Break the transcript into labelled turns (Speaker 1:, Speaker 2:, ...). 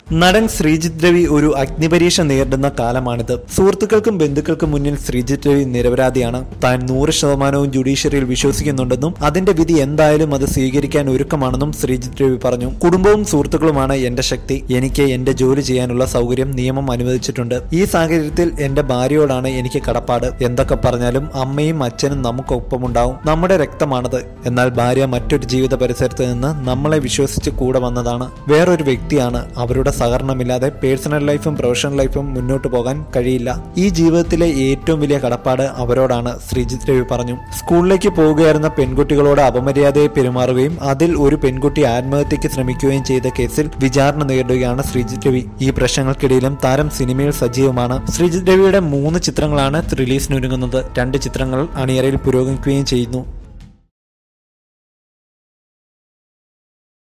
Speaker 1: നടൻ ശ്രീജിത്ത് രവി ഒരു അഗ്നിപരീക്ഷ നേരിടുന്ന കാലമാണിത് സുഹൃത്തുക്കൾക്കും ബന്ധുക്കൾക്കും മുന്നിൽ ശ്രീജിത്ത് രവി നിരപരാധിയാണ് താൻ നൂറ് ശതമാനവും ജുഡീഷ്യറിയിൽ വിശ്വസിക്കുന്നുണ്ടെന്നും അതിന്റെ വിധി എന്തായാലും അത് സ്വീകരിക്കാൻ ഒരുക്കമാണെന്നും ശ്രീജിത്ത് രവി പറഞ്ഞു കുടുംബവും സുഹൃത്തുക്കളുമാണ് എന്റെ ശക്തി എനിക്ക് എന്റെ ജോലി ചെയ്യാനുള്ള സൗകര്യം നിയമം അനുവദിച്ചിട്ടുണ്ട് ഈ സാഹചര്യത്തിൽ എന്റെ ഭാര്യയോടാണ് എനിക്ക് കടപ്പാട് എന്തൊക്കെ പറഞ്ഞാലും അമ്മയും അച്ഛനും നമുക്കൊപ്പമുണ്ടാവും നമ്മുടെ രക്തമാണത് എന്നാൽ ഭാര്യ മറ്റൊരു ജീവിത പരിസരത്ത് നിന്ന് നമ്മളെ വിശ്വസിച്ച് കൂടെ വന്നതാണ് വേറൊരു വ്യക്തിയാണ് അവരുടെ സഹകരണമില്ലാതെ പേഴ്സണൽ ലൈഫും പ്രൊഫഷണൽ ലൈഫും മുന്നോട്ട് പോകാൻ കഴിയില്ല ഈ ജീവിതത്തിലെ ഏറ്റവും വലിയ കടപ്പാട് അവരോടാണ് ശ്രീജിത്ത് രവി പറഞ്ഞു സ്കൂളിലേക്ക് പോവുകയായിരുന്ന പെൺകുട്ടികളോട് അപമര്യാദയെ പെരുമാറുകയും അതിൽ ഒരു പെൺകുട്ടി ആത്മഹത്യക്ക് ശ്രമിക്കുകയും ചെയ്ത കേസിൽ വിചാരണ നേരിടുകയാണ് ശ്രീജിത്ത് രവി ഈ പ്രശ്നങ്ങൾക്കിടയിലും താരം സിനിമയിൽ സജീവമാണ് ശ്രീജിത്ത് രവിയുടെ മൂന്ന് ചിത്രങ്ങളാണ് റിലീസിനൊരുങ്ങുന്നത് രണ്ട് ചിത്രങ്ങൾ അണിയറയിൽ പുരോഗമിക്കുകയും ചെയ്യുന്നു